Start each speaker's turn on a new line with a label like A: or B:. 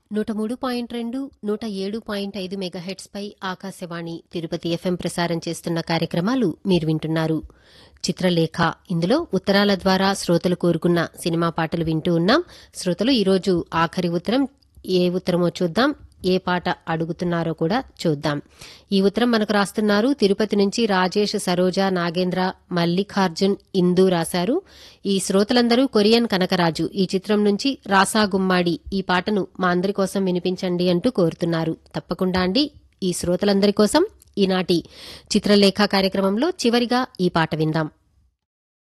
A: నూట మూడు పాయింట్ రెండు నూట ఏడు పాయింట్ ఐదు మెగాహెట్స్ పై ఆకాశవాణి తిరుపతి ఎఫ్ఎం ప్రసారం చేస్తున్న కార్యక్రమాలు మీరు వింటున్నారు చిత్రలేఖ ఇందులో ఉత్తరాల ద్వారా శ్రోతలు కోరుకున్న సినిమా పాటలు వింటూ ఉన్నాం శ్రోతలు ఈరోజు ఆఖరి ఉత్తరం ఏ ఉత్తరమో చూద్దాం ఏ పాట అడుగుతున్నారో కూడా చూద్దాం ఈ ఉత్తరం మనకు రాస్తున్నారు తిరుపతి నుంచి రాజేష్ సరోజ నాగేంద్ర మల్లికార్జున్ ఇందు రాశారు ఈ శ్రోతలందరూ కొరియన్ కనకరాజు ఈ చిత్రం నుంచి రాసా గుమ్మాడి ఈ పాటను మా అందరి కోసం వినిపించండి అంటూ కోరుతున్నారు తప్పకుండా అండి ఈ శ్రోతలందరి కోసం ఈనాటి చిత్రలేఖ కార్యక్రమంలో చివరిగా ఈ పాట విందాం